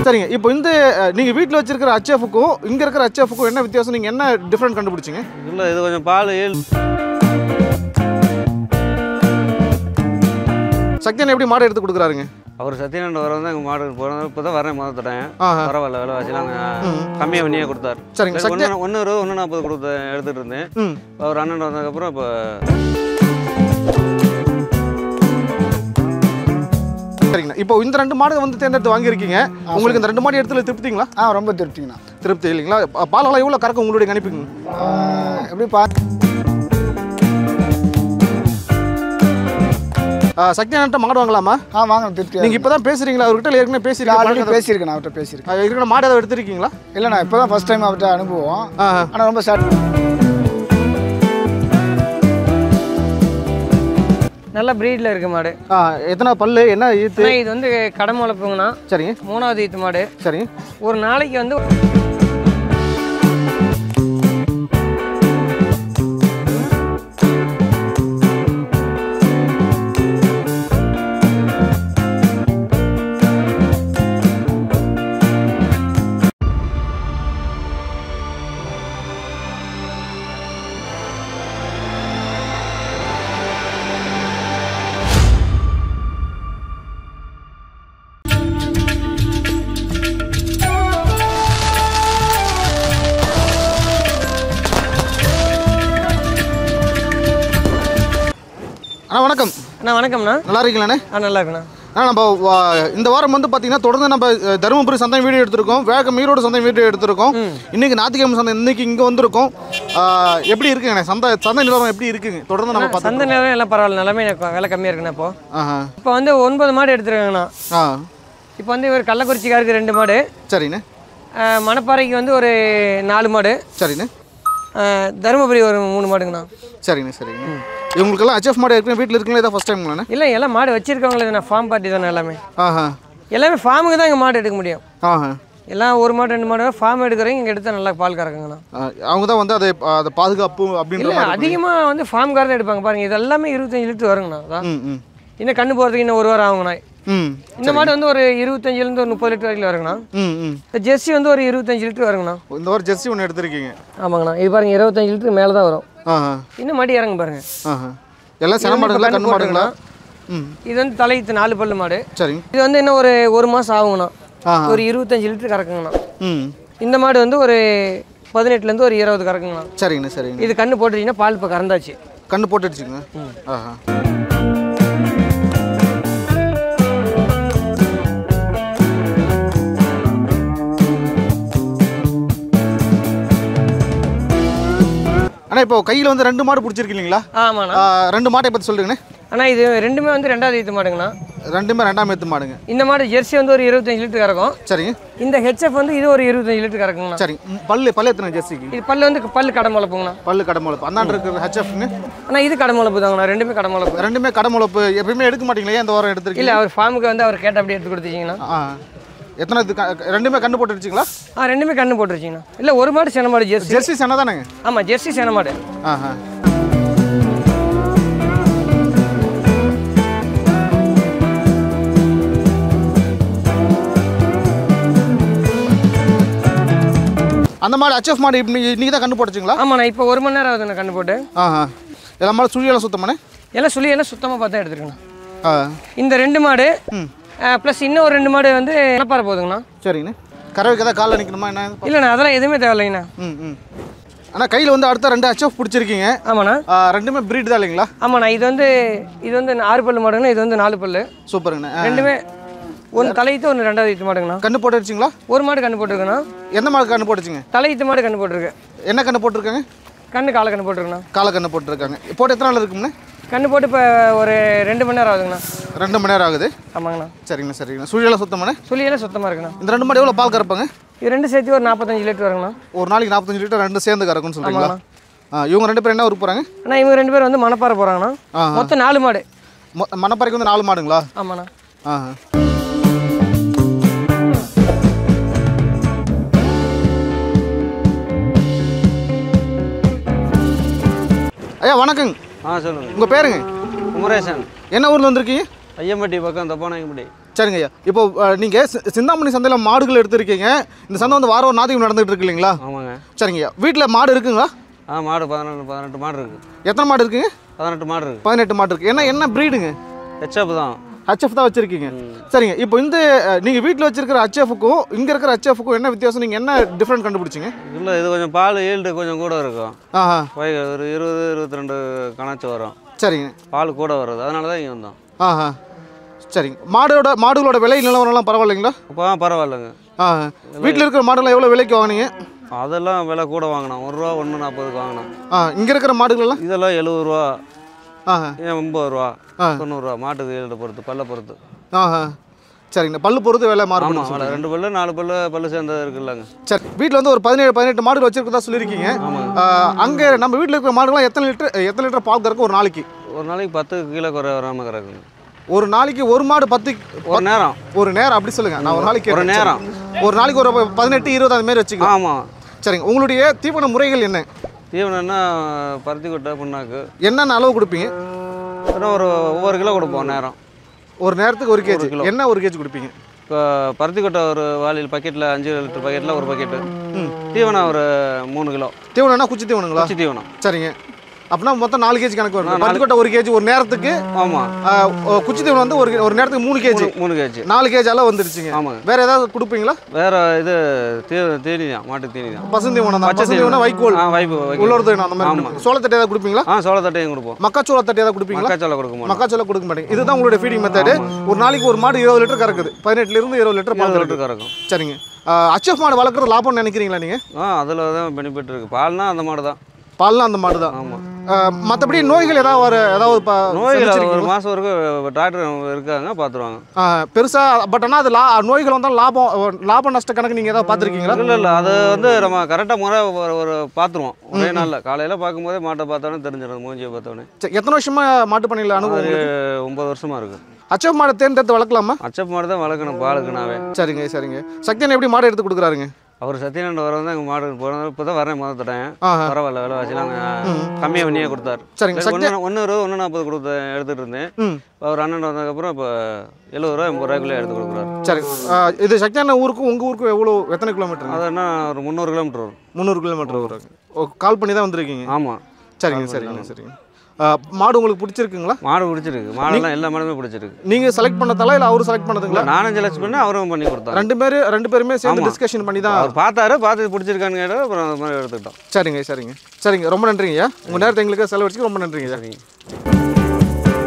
சரிங்க இப்போ இந்த அஹ், நீங்க வீட்டில் வச்சிருக்கிற ஹச்எஃப்க்கும் இங்க இருக்கிற ஹச்எஃப்க்கும் என்ன வித்தியாசம் நீங்க என்ன டிஃப்ரெண்ட் கண்டுபிடிச்சீங்க இல்லை இது கொஞ்சம் பால் ஏழு சக்தியன் எப்படி மாடு எடுத்து கொடுக்குறாருங்க அவர் சத்யநாராயண வர வந்து எங்கள் மாடு போகிறோம் இப்போ தான் வரேன் முதல் தடேன் ஆஹா. பரவாயில்ல விலைவாசிலாம் கம்மியாக பண்ணியே கொடுத்தாரு சரிங்க சக்தி ஒன்று ஒன்று இருபது ஒன்று நாற்பது கொடுத்த எடுத்துகிட்டு இருந்தேன் ம் அவர் அண்ணன் வந்ததுக்கப்புறம் இப்போ சரிங்கண்ணா இப்போ இந்த ரெண்டு மாடு வந்து தேர்ந்தெடுத்து வாங்கியிருக்கீங்க உங்களுக்கு இந்த ரெண்டு மாடு எடுத்துல திருப்திங்களா ஆ ரொம்ப திருப்திங்கண்ணா திருப்தி இல்லைங்களா ப- பாலால எவ்வளோ கறக்கும் உங்களுடைய கணிப்புங்க ஆ, எப்படி பா சக்தியான்ட்ட மாடு வாங்கலாமா ஆ வாங்க திருப்தி நீங்க இப்பதான் பேசுறீங்களா அவர்கிட்ட ஏற்கனவே ஆல்ரெடி பேசிருக்கீங்க பேசியிருக்கேன் நான் அவர்கிட்ட பேசியிருக்கேன் இருக்கிற மாடு ஏதாவது எடுத்திருக்கீங்களா இல்லைண்ணா இப்போ தான் ஃபஸ்ட் டைம் அவர்கிட்ட அனுபவம் ஆஹா. ஆனால் ரொம்ப சாட் நல்ல ப்ரீடில் இருக்கு மாடு ஆ, எத்தனை பல்லு என்ன ஈத்து ஆனால் இது வந்து கடன் வளர்ப்புங்கண்ணா சரிங்க மூணாவது ஈத்து மாடு சரிங்க ஒரு நாளைக்கு வந்து அண்ணா வணக்கம் அண்ணா வணக்கம்ண்ணா நல்லா இருக்கீங்களாண்ணே ஆ நல்லா இருக்குண்ணா அண்ணா நம்ம வா- இந்த வாரம் வந்து பார்த்தீங்கன்னா தொடர்ந்து நம்ம அஹ், தருமபுரி சந்தை வீடியோ எடுத்திருக்கோம் வேகம் ஈரோடு சந்தை வீடியோ எடுத்திருக்கோம் இன்னைக்கு ஞாயிற்றுக்கிழமை சந்தை இன்னைக்கு இங்கே வந்திருக்கோம் ஆ, எப்படி இருக்குங்கண்ணே சந்தை சந்தை நிலவரம் எப்படி இருக்குங்க தொடர்ந்து நம்ம பார்த்து சந்தை நேரம் எல்லாம் பரவாயில்ல நிலமே எனக்கு விலை கம்மியாக இருக்குண்ணா இப்போ ஆஹா இப்போ வந்து ஒன்பது மாடு எடுத்துருக்காங்கண்ணா ஆ இப்போ வந்து இவர் கள்ளக்குறிச்சிக்காருக்கு ரெண்டு மாடு சரிண்ணே ஆ, மணப்பாறைக்கு வந்து ஒரு நாலு மாடு சரிண்ணே ஆ, தருமபுரி ஒரு மூணு மாடுங்கண்ணா சரிங்கண்ணே சரிங்கண்ணே இவங்களுக்கெல்லாம் ஹச்எஃப் மாடு ஏற்கனவே வீட்டில் இருக்குங்களா இதான் ஃபஸ்ட் டைம்ங்களாண்ணே இல்லை எல்லாம் மாடு வச்சிருக்கவங்களே நான் ஃபார்ம் பார்ட்டி தானே எல்லாமே ஆஹா எல்லாமே ஃபார்முக்கு தான் இங்கே மாடு எடுக்க முடியும் ஆஹா எல்லாம் ஒரு மாடு ரெண்டு மாடு ஃபார்ம் எடுக்கிறவங்க இங்கே எடுத்தால் நல்லா பால் கறக்குங்கண்ணா ஆ, அவங்க தான் வந்து அதை அதை பாதுகாப்பு அப்படின்ற இல்லை மாதிரி அதிகமாக வந்து ஃபார்ம் கார் தான் எடுப்பாங்க பாருங்க இது எல்லாமே இருபத்தஞ்சு லிட்டர் வருங்கண்ணா அதான் ம் ம் இன்னும் கண்ணு போகிறதுக்கு இன்னும் ஒரு வாரம் ஆகுங்கண்ணா ம் இந்த மாடு வந்து ஒரு இருபத்தஞ்சிலேருந்து ஒரு முப்பது லிட்டர் வரைக்கும் வருங்கண்ணா ம் ம் இந்த ஜெர்சி வந்து ஒரு இருபத்தஞ்சு லிட்டர் வருங்கண்ணா இந்த வாரம் ஜெர்சி ஒன்று எடுத்திருக்கீங்க ஆமாங்கண்ணா இது பாருங்க இருபத்தஞ்சு லிட்டர் மேலே தான் வரும் ஆஹா இன்னும் மடி இறங்க பாருங்க ஆஹா எல்லாம் சென மாடுங்களா கண்ணு மாடுங்களா ம் இது வந்து தலையத்து நாலு பல்லு மாடு சரிங்க இது வந்து இன்னும் ஒரு ஒரு மாதம் ஆகுங்கண்ணா ஆஹா ஒரு இருபத்தஞ்சு லிட்டர் கறக்குங்கண்ணா ம் இந்த மாடு வந்து ஒரு பதினெட்டுலேருந்து ஒரு இருபது கறக்குங்கண்ணா சரிங்கண்ணே சரிங்கண்ணே இது கண்ணு போட்டுச்சிங்கன்னா பால் இப்போ கறந்தாச்சு கண்ணு போட்டுடுச்சுங்க ஆஹா அண்ணா இப்போ கையில் வந்து ரெண்டு மாடு பிடிச்சிருக்கீங்களா ஆமாண்ணா ரெண்டு மாட்டை பற்றி சொல்லுங்கண்ணே ஆனால் இது ரெண்டுமே வந்து ரெண்டாவது ஈத்து மாடுங்கண்ணா ரெண்டுமே ரெண்டாம் ஏத்து மாடுங்க இந்த மாடு ஜெர்சி வந்து ஒரு இருபத்தஞ்சு லிட்டர் கறக்கும் சரிங்க இந்த ஹெச்எஃப் வந்து இது ஒரு இருபத்தஞ்சு லிட்டர் கறக்குங்கண்ணா சரிங்க ம், பல்லு பல்லு எத்தனை ஜெர்சிக்கு இது பல்லு வந்து பல்லு கடை முளைப்புங்கண்ணா பல்லு கடமுளப்பு அந்தாண்டு இருக்கிற ஹெச்எஃப்ங்க ஆனால் இது கடை முளைப்பு தாங்கண்ணா ரெண்டுமே கடை முளைப்பு ரெண்டுமே கடமுளப்பு எப்பயுமே எடுக்க மாட்டீங்களா ஏன் இந்த வாரம் எடுத்திருக்கீங்க இல்லை அவர் ஃபார்முக்கு வந்து அவர் கேட்ட அப்படி எடுத்து கொடுத்துச்சிங்கண்ணா ஆ எத்தனை இது க- ரெண்டுமே கண்ணு போட்டுடுச்சிங்களா ஆ ரெண்டுமே கண்ணு போட்டுருச்சிங்கண்ணா இல்லை ஒரு மாடு சென மாடு ஜெர்சி ஜெர்சி சென்னை தானேங்க ஆமாம் ஜெர்சி சென மாடு ஆஹா அந்த மாடு ஹச்எஃப் மாடு இப்ப நீ- இன்னைக்கு தான் கண்ணு போட்டுச்சுங்களா ஆமாண்ணா இப்போ ஒரு மணி நேரம் ஆகுதுண்ணா கண்ணு போட்டு ஆஹா எல்லா மாடு சுழியெல்லாம் சுத்தமானே எல்லாம் சொல்லி எல்லாம் சுத்தமாக பார்த்தா எடுத்துருக்கேண்ணா ஆ இந்த ரெண்டு மாடு ம் ப்ளஸ் இன்னும் ஒரு ரெண்டு மாடு வந்து மணப்பாறை போகுதுங்கண்ணா சரிங்கண்ணே கறவைக்கு ஏதாவது காலில் நிற்கணுமா என்ன இல்லைண்ணா அதெல்லாம் எதுவுமே தேவையில்லைங்கண்ணா ம் ம் ஆனால் கையில் வந்து அடுத்த ரெண்டு ஹச்எஃப் பிடிச்சிருக்கீங்க ஆமாண்ணா ஆ, ரெண்டுமே பிரீட் தான் இல்லைங்களா ஆமாண்ணா இது வந்து இது வந்து ஆறு பல்லு மாடுங்கண்ணா இது வந்து நாலு பல்லு சூப்பருங்கண்ணே ஆ. ரெண்டுமே ஒன்று தலையீத்து ஒன்று ரெண்டாவது ஈத்து மாடுங்கண்ணா கண்ணு போட்டுருச்சிங்களா ஒரு மாடு கண்ணு போட்டிருக்கேண்ணா எந்த மாடு கண்ணு போட்டுச்சுங்க தலையீத்து மாடு கண்ணு போட்டிருக்கு என்ன கண்ணு போட்டிருக்காங்க கண்ணு காலை கண்ணு போட்டிருக்கேண்ணா காலை கண்ணு போட்டிருக்காங்க போட்டு எத்தனை நாள் இருக்கும்ண்ணே கண்ணு போட்டு இப்போ ஒரு ரெண்டு மணி நேரம் ஆகுதுங்கண்ணா ரெண்டு மணி நேரம் ஆகுது ஆமாங்கண்ணா சரிங்கண்ணா சரிங்கண்ணா சுழியெல்லாம் சுத்தமாண்ணே சுழியெல்லாம் சுத்தமாக இருக்குண்ணா இந்த ரெண்டு மாடு எவ்வளோ பால் கறப்பாங்க இது ரெண்டு சேர்த்து ஒரு நாற்பத்தஞ்சு லிட்டர் வருங்கண்ணா ஒரு நாளைக்கு நாற்பத்தஞ்சு லிட்டர் ரெண்டு சேர்ந்து கறக்கும்னு சொல்றீங்களா ஆ இவங்க ரெண்டு பேரும் என்ன ஊருக்கு போகிறாங்க அண்ணா இவங்க ரெண்டு பேரும் வந்து மணப்பாறை போகிறாங்கண்ணா ஆஹா. மொத்தம் நாலு மாடு மணப்பாறைக்கு வந்து நாலு மாடுங்களா ஆமாண்ணா ஆஹா ஐயா வணக்கங்க ஆ சொல்லுங்கள் உங்கள் பேருங்க குமரேசன் என்ன ஊரில் வந்திருக்கீங்க ஐயம்பட்டி பக்கம் தப்பானாங்கப்பட்டி சரிங்க ஐயா இப்போ அஹ், நீங்க சி- சிந்தாமணி சந்தையில மாடுகள் எடுத்திருக்கீங்க இந்த சந்தை வந்து வாரம் ஒரு நாளைக்கு நடந்துட்டு இருக்கு இல்லைங்களா ஆமாங்க சரிங்க ஐயா வீட்டில் மாடு இருக்குங்களா ஆ மாடு பதினெட்டு பதினெட்டு மாடு இருக்குது எத்தனை மாடு இருக்குங்க பதினெட்டு மாடு இருக்குது பதினெட்டு மாடு இருக்கு என்ன என்ன ப்ரீடுங்க ஹெச்எப் தான் ஹச்எஃப் தான் வச்சிருக்கீங்க சரிங்க இப்போ இந்த அஹ், நீங்க வீட்டில் வச்சிருக்கிற ஹச்எஃப்க்கும் இங்க இருக்கிற ஹச்எஃப்க்கும் என்ன வித்தியாசம் நீங்க என்ன டிஃப்ரெண்ட் கண்டுபிடிச்சிங்க இல்லை இது கொஞ்சம் பால் ஈல்டு கொஞ்சம் கூட இருக்கும் ஆஹா போய் ஒரு இருபது இருபத்தி ரெண்டு கணச்சு வரும் சரிங்க பால் கூட வருது அதனால தான் இங்கே வந்தோம் ஆஹா சரிங்க மாடோட மாடுகளோட விலை நிலவரம்லாம் பரவாயில்லைங்களா இப்போ பரவாயில்லைங்க ஆஹா வீட்டில் இருக்கிற மாடுலாம் எவ்வளோ விலைக்கு வாங்குனீங்க அதெல்லாம் விலை கூட வாங்கினோம் ஒரு ரூபா ஒன்று நாற்பதுக்கு வாங்கினோம் ஆ இங்கே இருக்கிற மாடுகளெல்லாம் இதெல்லாம் எழுபது ரூபா ஆஹா ஏன் எண்பது ரூபா ஆ. தொண்ணூறுரூவா மாட்டுக்கு ஈல்டு பொறுத்து பல்லை பொறுத்து ஆஹா சரிங்கண்ணா பல்லு பொறுத்து விலை ஆமாம் மாறுபடும் அவ்வளோ ரெண்டு பல்லு நாலு பல்லு பல்லு சேர்ந்தது இருக்குல்லங்க சரி வீட்டில் வந்து ஒரு பதினேழு பதினெட்டு மாடுகள் வச்சிருக்கதா சொல்லியிருக்கீங்க அங்கே நம்ம வீட்டில் இருக்கிற மாடுகள்லாம் எத்தனை லிட்டர் எத்தனை லிட்டர் பால் கறக்கும் ஒரு நாளைக்கு ஒரு நாளைக்கு பத்து கிலோ குறை வராமல் கிடக்குங்க ஒரு நாளைக்கு ஒரு மாடு பத்து ஒரு நேரம் ஒரு நேரம் அப்படி சொல்லுங்க நான் ஒரு நாளைக்கு ஒரு கேட்டேன். நேரம். சரி. ஒரு நாளைக்கு ஒரு பதினெட்டு இருபது அந்த மாதிரி வச்சுக்கலாம் ஆமாம் சரிங்க உங்களுடைய தீவன முறைகள் என்ன தீவனம்னா பருத்தி கொட்டை புண்ணாக்கு என்னென்ன அளவு கொடுப்பீங்க இன்னும் ஒரு ஒவ்வொரு கிலோ கொடுப்போம் நேரம் ஒரு நேரத்துக்கு ஒரு கேஜி கிலோ. என்ன ஒரு கேஜி கொடுப்பீங்க இப்போ பருத்தி கொட்டை ஒரு வாளியில் பக்கெட்டில் அஞ்சு லிட்டர் பக்கெட்டில் ஒரு பக்கெட்டு தீவனம் ஒரு மூணு கிலோ தீவனம்னா குச்சி தீவனங்களா குச்சி தீவனம் சரிங்க அப்படின்னா மொத்தம் நாலு கேஜி கணக்கு வரும் நாலு. பத்து கொட்டை ஒரு கேஜி ஒரு நேரத்துக்கு ஆமாம் ஆ, ஓ, குச்சி தீவனம் வந்து ஒரு ஒரு நேரத்துக்கு மூணு கேஜி மூணு கேஜி நாலு கேஜி அளவு வந்துருச்சுங்க ஆமாங்க வேற ஏதாவது கொடுப்பீங்களா வேற இது தீ தீனி தான் மாட்டு தீனி தான் பசுந்தீவனம் தான் பச்சை பசுந்தீவனம் வைக்கோல் ஆ வைப்பு வைக்கோல். உள்ளூர் தீவனம் அந்த மாதிரி ஆமா. கொடுப்பீங்க. சோளத்தட்டை ஏதாவது கொடுப்பீங்களா ஆ சோளத்தட்டையும் கொடுப்போம் மக்காச்சோள தட்டை ஏதாவது கொடுப்பீங்களா மக்காச்சோளம் கொடுக்க மாட்டோம் மக்காச்சோள கொடுக்க மாட்டீங்க இதுதான் உங்களுடைய ஃபீடிங் மெத்தடு ஒரு நாளைக்கு ஒரு மாடு இருபது லிட்டர் கறக்குது பதினெட்டுல இருந்து இருபது லிட்டர் பால் இருபது கறக்குது லிட்டர் கறக்கும் சரிங்க அச்சப் மாடு வளர்க்குறது லாபம்னு நினைக்கிறீங்களா நீங்க ஆ அதில் தான் பெனிஃபிட் இருக்குது பால்னா அந்த மாடு தான் பால்லாம் அந்த மாடு தான் ஆமாம் மற்றபடி நோய்கள் ஏதாவது வர ஏதாவது ப- நோய்கள் ஒரு சந்திச்சிருக்கீங்களா? மாதம் வரைக்கும் டாக்டர் இருக்காங்க பார்த்துருவாங்க ஆ, பெருசா பட் ஆனால் அது லா நோய்கள் வந்தாலும் லாபம் லாப நஷ்ட கணக்கு நீங்க ஏதாவது பார்த்துருக்கீங்களா இல்லை இல்லை அது வந்து நம்ம கரெக்டாக முறை ஒரு ஒரு பார்த்துருவோம் ஒரே நாளில் காலையில் பார்க்கும்போதே மாட்டை பார்த்தோன்னே தெரிஞ்சிடும் மூஞ்சியை பார்த்தோன்னே சரி, எத்தனை வருஷமா மாட்டு பண்ணையில் அனுபவம் ஒரு உங்களுக்கு? ஒன்பது வருஷமா இருக்கு அச்சப் மாடை தேர்ந்தெடுத்து வளர்க்கலாமா அச்சப் மாடு தான் வளர்க்கணும் பாலுக்குனாவே சரிங்க சரிங்க சக்தியன் எப்படி மாடு எடுத்து கொடுக்குறாருங்க அவர் சத்யநாராயண வர வந்து எங்கள் மாடு போனது இப்போ தான் வரேன் முதல் தட்டேன் ஆஹா. பரவாயில்ல விலை வாசிலாம் கம்மியாக பண்ணியே கொடுத்தாரு சரிங்க சக்தி ஒன்று ஒன்று இருபது ஒன்று நாற்பது கொடுத்து எடுத்துகிட்டு இருந்தேன் ம் அவர் அண்ணன் வந்ததுக்கப்புறம் இப்போ எழுபது ரூபா எண்பது ரூபாய்க்குள்ளே எடுத்து கொடுக்குறாரு சரி ஆ, இது சக்தியான ஊருக்கும் உங்கள் ஊருக்கும் எவ்வளோ எத்தனை கிலோமீட்டர் அது என்ன ஒரு முந்நூறு கிலோமீட்டர் வரும் முந்நூறு கிலோமீட்டர் வரும் ஓ கால் பண்ணி தான் வந்திருக்கீங்க ஆமாம் சரிங்க சரிங்க சரிங்க ஆ, மாடு உங்களுக்கு பிடிச்சிருக்குங்களா மாடு பிடிச்சிருக்கு மாடெல்லாம் எல்லா மாடுமே பிடிச்சிருக்கு நீங்கள் செலக்ட் பண்ணதால இல்லை அவரு செலக்ட் பண்ணதுங்களா நானும் செலக்ட் பண்ணி அவரும் பண்ணி கொடுத்தாரு ரெண்டு பேர் ரெண்டு பேருமே சேர்ந்து ஆமா. டிஸ்கஷன் பண்ணி தான் அவர் பார்த்தாரு பார்த்து பிடிச்சிருக்கான்னு கேட்டார் அப்புறம் அந்த மாதிரி எடுத்துக்கிட்டோம் சரிங்க சரிங்க சரிங்க ரொம்ப நன்றிங்க ஐயா உங்கள் நேரத்தை எங்களுக்கு செலவழிச்சு ரொம்ப நன்றிங்க ஐயா சரி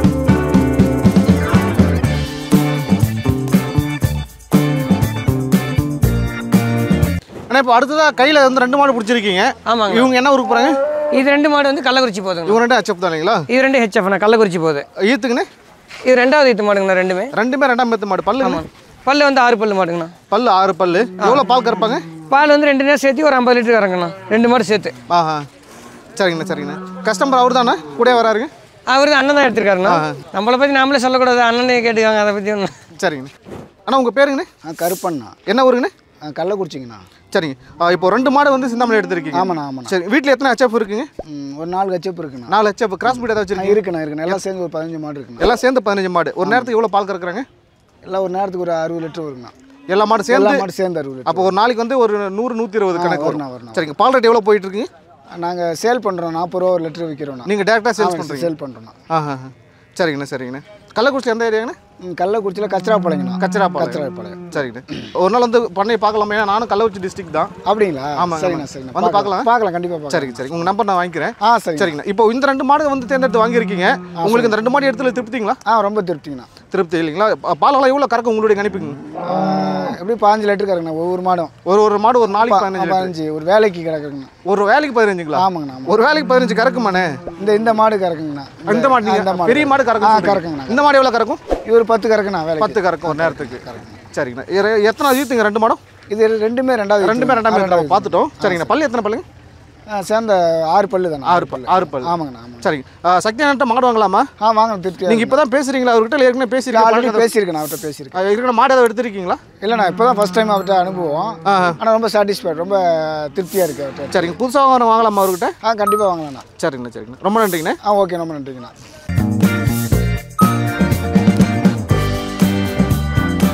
ஆனால் இப்போ அடுத்ததாக கையில் வந்து ரெண்டு மாடு பிடிச்சிருக்கீங்க ஆமாங்க இவங்க என்ன ஊருக்கு போகிறாங்க இது ரெண்டு மாடு வந்து கள்ளக்குறிச்சி போகுதுங்க இவங்க ரெண்டு அச்சப் தான் இல்லைங்களா இது ரெண்டு ஹெச்எஃப்ண்ணா கள்ளக்குறிச்சி போகுது ஈத்துக்குண்ணே இது ரெண்டாவது ஈத்து மாடுங்கண்ணா ரெண்டுமே ரெண்டுமே ரெண்டாம் பேத்து மாடு பல்லு ஆமாம் பல்லு வந்து ஆறு பல்லு மாடுங்கண்ணா பல்லு ஆறு பல்லு எவ்வளோ பால் கறப்பாங்க பால் வந்து ரெண்டு நேரம் சேர்த்து ஒரு ஐம்பது லிட்டர் கறங்கண்ணா ரெண்டு மாடு சேர்த்து ஆஹா சரிங்கண்ணா சரிங்கண்ணா கஸ்டமர் அவர் தானே கூட வராருங்க அவர் தான் அண்ணன் தான் எடுத்திருக்காருண்ணா நம்மளை பற்றி நாமளே சொல்லக்கூடாது அண்ணனே கேட்டுக்காங்க அதை பற்றி ஒன்று சரிங்கண்ணா அண்ணா உங்கள் பேருங்கண்ணே ஆ கருப்பண்ணா என்ன ஊருங்கண்ணே ஆ கள்ளக்குறிச்சிங்கண்ணா சரிங்க ஆ, இப்போ ரெண்டு மாடு வந்து சிந்தாமணி எடுத்திருக்கீங்க ஆமாண்ணா ஆமாண்ணா சரி வீட்டில் எத்தனை ஹெச்எஃப் இருக்குங்க ம், ஒரு நாலு கச்சப்பு இருக்குண்ணா நாலு ஹெச்எஃப் கிராஸ் பீட் ஏதாவது ஆ, வச்சிருக்கீங்க இருக்குண்ணா இருக்குண்ணா எல்லாம் சேர்ந்து ஒரு பதினஞ்சு மாடு இருக்குண்ணா எல்லாம் சேர்ந்து பதினஞ்சு மாடு ஒரு நேரத்துக்கு எவ்வளோ பால் கறக்குறாங்க எல்லாம் ஒரு நேரத்துக்கு ஒரு அறுபது லிட்டர் வருங்கண்ணா எல்லா மாடு எல்லா சேர்ந்து மாடு சேர்ந்து அறுபது அப்போ ஒரு நாளைக்கு வந்து ஒரு நூறு நூற்றி இருபது கணக்கு வரணும், வரும் வரணும். சரிங்க பால் ரேட் எவ்வளோ போயிட்டு இருக்குங்க லிட்டர் நாங்கள் சேல் பண்ணுறோம் நாற்பது ரூபா ஒரு லிட்டர் விற்கிறோண்ணா நீங்கள் டேரெக்டாக சேல்ஸ் பண்ணுறீங்க சேல் பண்ணுறோண்ணா ஆஹா சரிங்கண்ணா சரிங்கண்ணா கள்ளக்குறிச்சி எந்த ஏரியாங்கண்ணா ம், கள்ளக்குறிச்சியில் கச்சராப்பாளையங்கண்ணா கச்சராப்பாளையம். கச்சராப்பாளையம் சரிங்கண்ணா ஒரு நாள் வந்து பண்ணையை பார்க்கலாமா ஏன்னா நானும் கள்ளக்குறிச்சி டிஸ்ட்ரிக்ட் தான் அப்படிங்களா ஆமாங்க, சரிண்ணா ஆமாங்க. சரிண்ணா வந்து பார்க்கலாம்? பார்க்கலாம் கண்டிப்பாக பார்க்கலாம் சரிங்க சரி உங்கள் நம்பர் நான் வாங்கிக்கிறேன் ஆ சரிங்க சரிங்கண்ணா இப்போ இந்த ரெண்டு மாடு வந்து தேர்ந்தெடுத்து வாங்கியிருக்கீங்க உங்களுக்கு இந்த ரெண்டு மாடு எடுத்துல திருப்திங்களா ஆ ரொம்ப திருப்திங்கண்ணா திருப்தி இல்லைங்களா பா- பாலெல்லாம் எவ்வளோ கறக்கும் உங்களுடைய கணிப்புங்க ஆ, எப்படி பாஞ்சு லிட்டர் கறக்குண்ணா ஒவ்வொரு மாடும் ஒரு ஒரு மாடு ஒரு நாளைக்கு பதினஞ்சு லிட்டர். பதினஞ்சு ஒரு வேலைக்கு கிடக்குங்கண்ணா ஒரு வேலைக்கு பதினஞ்சுங்களா ஆமாங்கண்ணா ஆமாம் ஒரு வேலைக்கு பதினஞ்சு கறக்குமாண்ணே இந்த இந்த மாடு கறக்குங்கண்ணா இந்த மாடு ஆ, இந்த நீங்க பெரிய மாடு ஆ கறக்கும் கறக்குங்கண்ணா இந்த மாடு எவ்வளோ கறக்கும் இவர் பத்து கறக்குண்ணா வேலைக்கு பத்து கறக்கும் ஒரு நேரத்துக்கு சரிங்கண்ணா இரு- எத்தனை ஈத்துங்க ரெண்டு மாடும் இது ரெண்டுமே ரெண்டாவது ரெண்டுமே ரெண்டாம் ஆ, ரெண்டாம் பார்த்துட்டோம் சரிங்கண்ணா பல்லு எத்தனை பல்லுங்க ஆ, சேர்ந்த ஆறு பல்லு தானே ஆறு பல் ஆறு பல் ஆமாங்கண்ணா ஆமாங்க சரிங்க ஆ, சக்தி அண்ணன்ட்ட மாடு வாங்கலாமா ஆ வாங்க திருப்தி நீங்க இப்பதான் பேசுறீங்களா அவர்கிட்ட ஏற்கனவே ஆல்ரெடி பேசிருக்கீங்க பேசியிருக்கேன் அவர்கிட்ட பேசியிருக்கேன் இருக்கிற மாடு ஏதாவது எடுத்திருக்கீங்களா இல்லைண்ணா இப்போ தான் ஃபஸ்ட் டைம் அவர்கிட்ட அனுபவம் ஆஹா. ஆனால் ரொம்ப சாட்டிஸ்ஃபைட் ரொம்ப திருப்தியாக இருக்கு அவர்கிட்ட சரிங்க புதுசாக வாங்க வாங்கலாமா அவர்கிட்ட ஆ கண்டிப்பாக வாங்கலாம்ண்ணா சரிங்கண்ணா சரிங்கண்ணா ரொம்ப நன்றிங்கண்ணா ஆ ஓகே ரொம்ப நன்றிங்கண்ணா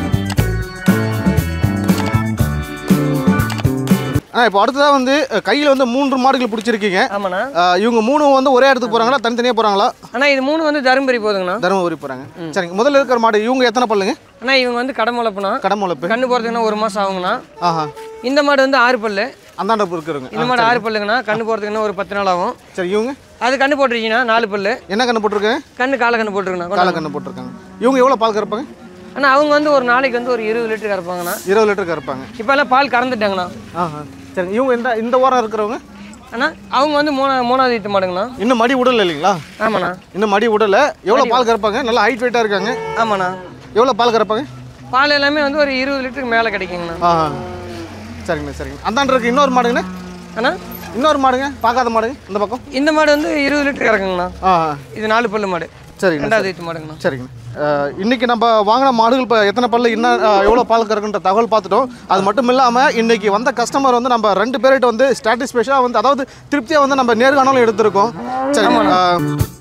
ஆனால் இப்போ அடுத்ததாக வந்து கையில் வந்து மூன்று மாடுகள் பிடிச்சிருக்கீங்க ஆமாண்ணா அஹ், இவங்க மூணு வந்து ஒரே இடத்துக்கு போகிறாங்களா தனித்தனியாக போகிறாங்களா அண்ணா இது மூணு வந்து தருமபுரி போகுதுங்கண்ணா தருமபுரி போகிறாங்க சரிங்க முதல்ல இருக்கிற மாடு இவங்க எத்தனை பல்லுங்க அண்ணா இவங்க வந்து கடை முளைப்புனா கடமுளப்பு கண்ணு போகிறதுக்குன்னா ஒரு மாதம் ஆகுங்கண்ணா ஆஹா இந்த மாடு வந்து ஆறு பல்லு அந்தாண்ட இருக்கிறவங்க இந்த மாடு ஆறு பல்லுங்கண்ணா கண்ணு போகிறதுக்குன்னா ஒரு பத்து நாள் ஆகும் சரி இவங்க அது கண்ணு போட்டுருச்சுன்னா நாலு பல்லு என்ன கண்ணு போட்டிருக்காங்க கண்ணு காலை கண்ணு போட்டுருக்கண்ணா காலை கண்ணு போட்டிருக்காங்க இவங்க எவ்வளோ பால் கறப்பாங்க அண்ணா அவங்க வந்து ஒரு நாளைக்கு வந்து ஒரு இருபது லிட்டர் கறப்பாங்கண்ணா இருபது லிட்டர் கறப்பாங்க இப்போல்லாம் பால் கறந்துட்டாங்கண்ணா ஆஹா சரிங்க இவங்க இந்த இந்த வாரம் இருக்கிறவங்க அண்ணா அவங்க வந்து மூணா மூணாவது ஈத்து மாடுங்கண்ணா இன்னும் மடி உடல இல்லைங்களா ஆமாண்ணா இன்னும் மடி உடல எவ்வளோ பால் கறப்பாங்க நல்லா ஹைட் வெயிட்டாக இருக்காங்க ஆமாண்ணா எவ்வளோ பால் கறப்பாங்க பால் எல்லாமே வந்து ஒரு இருபது லிட்டருக்கு மேலே கிடைக்குங்கண்ணா ஆஹா சரிங்கண்ணா சரிங்க அந்தாண்ட இருக்கு இன்னொரு மாடுங்கண்ணா அண்ணா இன்னொரு மாடுங்க பார்க்காத மாடுங்க இந்த பக்கம் இந்த மாடு வந்து இருபது லிட்டர் கறக்குங்கண்ணா ஆஹா இது நாலு பல்லு மாடு சரிங்கண்ணா ரெண்டாவது ஈத்து மாடுங்கண்ணா சரிங்க அஹ், இன்னைக்கு நம்ம வாங்கின மாடுகள் இப்போ எத்தனை பல்லு என்ன அஹ், எவ்வளோ பால் கறக்குன்ற தகவல் பார்த்துட்டோம் அது மட்டும் இல்லாமல் இன்னைக்கு வந்த கஸ்டமர் வந்து நம்ம ரெண்டு பேர்கிட்ட வந்து ஸ்டாட்டிஸ்பேஷாக வந்து அதாவது திருப்தியாக வந்து நம்ம நேர்காணலும் எடுத்திருக்கோம் சரிங்க அஹ்,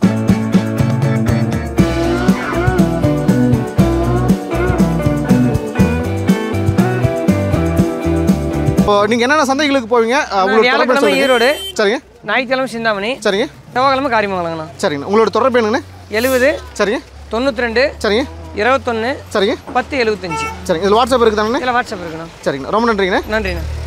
இப்போ நீங்கள் என்னென்ன சந்தைகளுக்கு போவீங்க அஹ், உங்களுக்கு தொடர்பு வியாழக்கிழமை சொல்லுங்க. ஈரோடு சரிங்க ஞாயிற்றுக்கிழமை சிந்தாமணி சரிங்க செவ்வாய்க்கிழமை காரியமங்கலங்கண்ணா சரிங்க உங்களோட தொடர்பு என்னங்கண்ணே எழுபது சரிங்க தொண்ணூற்றி ரெண்டு சரிங்க இருபத்தொன்று சரிங்க பத்து எழுபத்தஞ்சு சரிங்க இதில் வாட்ஸ்அப் இருக்குதாங்கண்ணே இதில் வாட்ஸ்அப் இருக்குண்ணா சரிங்க ரொம்ப நன்றிங்கண்ணே நன்றிண்ணா